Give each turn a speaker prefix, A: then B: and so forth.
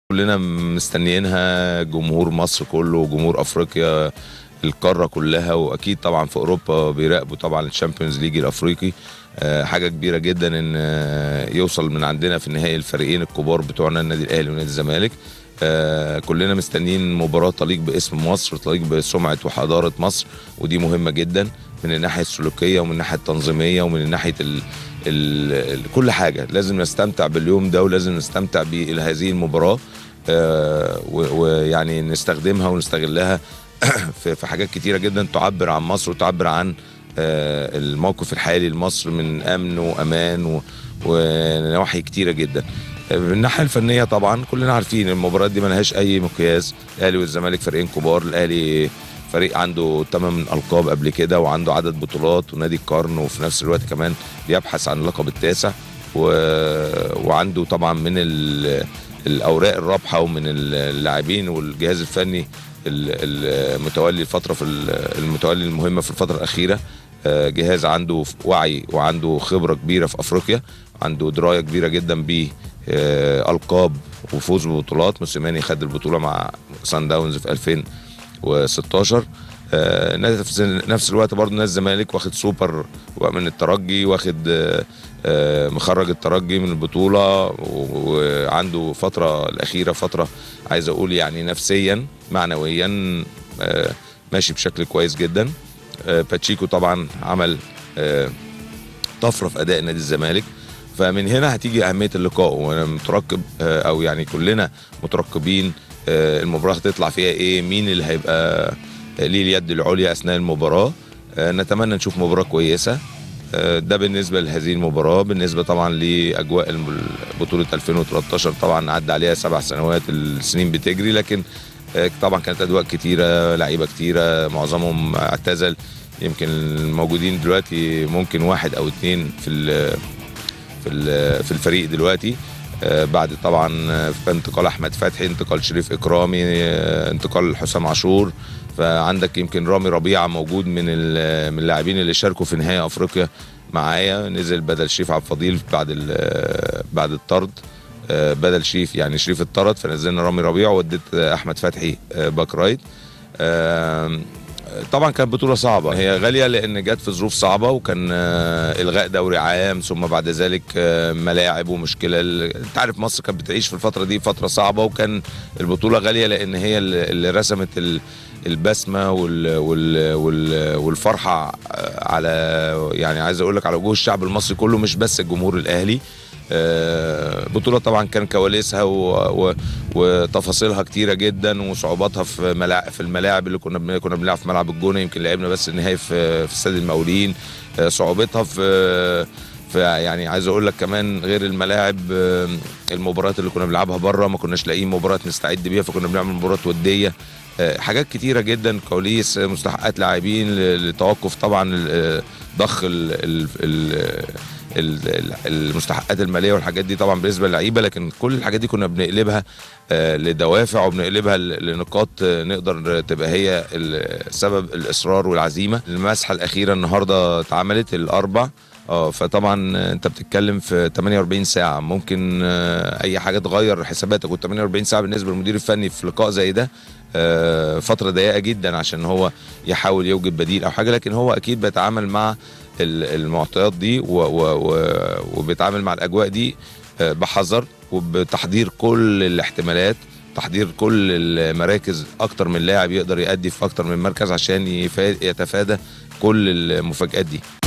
A: كلنا مستنيينها جمهور مصر كله وجمهور افريقيا القاره كلها واكيد طبعا في اوروبا بيراقبوا طبعا الشامبيونز ليج الافريقي آه، حاجه كبيره جدا ان آه، يوصل من عندنا في النهائي الفريقين الكبار بتوعنا النادي الاهلي ونادي الزمالك آه، كلنا مستنيين مباراه تليق باسم مصر تليق بسمعه وحضاره مصر ودي مهمه جدا من الناحيه السلوكيه ومن الناحيه التنظيميه ومن ناحيه ال ال ال كل حاجه لازم نستمتع باليوم ده ولازم نستمتع بهذه المباراه آه، و- ويعني نستخدمها ونستغلها في في حاجات كتيره جدا تعبر عن مصر وتعبر عن آه، الموقف الحالي لمصر من امن وامان و- ونواحي كتيره جدا آه، من الناحيه الفنيه طبعا كلنا عارفين المباريات دي ملهاش اي مقياس الاهلي والزمالك فريقين كبار الاهلي فريق عنده ثمان القاب قبل كده وعنده عدد بطولات ونادي القرن وفي نفس الوقت كمان بيبحث عن اللقب التاسع و... وعنده طبعا من ال... الاوراق الرابحه ومن اللاعبين والجهاز الفني ال- المتولي الفتره في ال- المتولي المهمه في الفتره الاخيره آه، جهاز عنده وعي وعنده خبره كبيره في افريقيا عنده درايه كبيره جدا ب آه، القاب وفوز ببطولات موسيماني خد البطوله مع سان داونز في 2016 آه، نفس نفس الوقت برضه نادي الزمالك واخد سوبر من الترجي واخد آه، آه، مخرج الترجي من البطوله و- وعنده فتره الاخيره فتره عايز اقول يعني نفسيا معنويا آه، ماشي بشكل كويس جدا آه، باتشيكو طبعا عمل آه، طفره في اداء نادي الزمالك فمن هنا هتيجي اهميه اللقاء وانا مترقب آه، او يعني كلنا مترقبين آه، المباراه هتطلع فيها ايه مين اللي هيبقى آه، ليه اليد العليا اثناء المباراه آه، نتمنى نشوف مباراه كويسه آه، ده بالنسبه لهذه المباراه بالنسبه طبعا لاجواء الم- بطوله 2013 طبعا عدى عليها سبع سنوات السنين بتجري لكن آه، طبعا كانت اجواء كتيره لعيبه كتيره معظمهم اعتزل يمكن الموجودين دلوقتي ممكن واحد او اتنين في ال- في ال- في الفريق دلوقتي آه، بعد طبعا آه، انتقال احمد فتحي انتقال شريف اكرامي آه، انتقال حسام عاشور فعندك يمكن رامي ربيعه موجود من ال- من اللاعبين اللي شاركوا في نهائي افريقيا معايا نزل بدل شريف عبد الفضيل بعد ال- بعد الطرد آه، بدل شريف يعني شريف اتطرد فنزلنا رامي ربيعه واديت آه، احمد فتحي آه، باك رايت آم، طبعا كانت بطولة صعبة هي غالية لأن جت في ظروف صعبة وكان آه، إلغاء دوري عام ثم بعد ذلك آه، ملاعب ومشكلة ال- أنت عارف مصر كانت بتعيش في الفترة دي فترة صعبة وكان البطولة غالية لأن هي اللي اللي رسمت ال- البسمة وال وال وال والفرحة آه، على يعني عايز أقول لك على وجوه الشعب المصري كله مش بس الجمهور الأهلي آه، بطولة طبعا كان كواليسها و... و... وتفاصيلها كتيرة جدا وصعوباتها في ملاعب في الملاعب اللي كنا بن... كنا بنلعب في ملعب الجونة يمكن لعبنا بس النهائي في في استاد المقاولين آه، صعوبتها في في يعني عايز اقول لك كمان غير الملاعب آه، المباريات اللي كنا بنلعبها بره ما كناش لاقيين مباريات نستعد بيها فكنا بنعمل مباريات وديه آه، حاجات كتيره جدا كواليس آه، مستحقات لاعبين ل- لتوقف طبعا آه، ضخ ال ال ال ال- ال- المستحقات الماليه والحاجات دي طبعا بالنسبه للعيبه لكن كل الحاجات دي كنا بنقلبها آه، لدوافع وبنقلبها ل- لنقاط آه، نقدر تبقى هي ال- سبب الاصرار والعزيمه المسحه الاخيره النهارده اتعملت الاربع اه فطبعا انت بتتكلم في 48 ساعه ممكن آه، اي حاجه تغير حساباتك وال 48 ساعه بالنسبه للمدير الفني في لقاء زي ده آه، فتره ضيقه جدا عشان هو يحاول يوجد بديل او حاجه لكن هو اكيد بيتعامل مع ال- المعطيات دي و- و- و- وبيتعامل مع الاجواء دي آه، بحذر وبتحضير كل الاحتمالات تحضير كل المراكز اكتر من لاعب يقدر يأدي في اكتر من مركز عشان يفا- يتفادى كل المفاجآت دي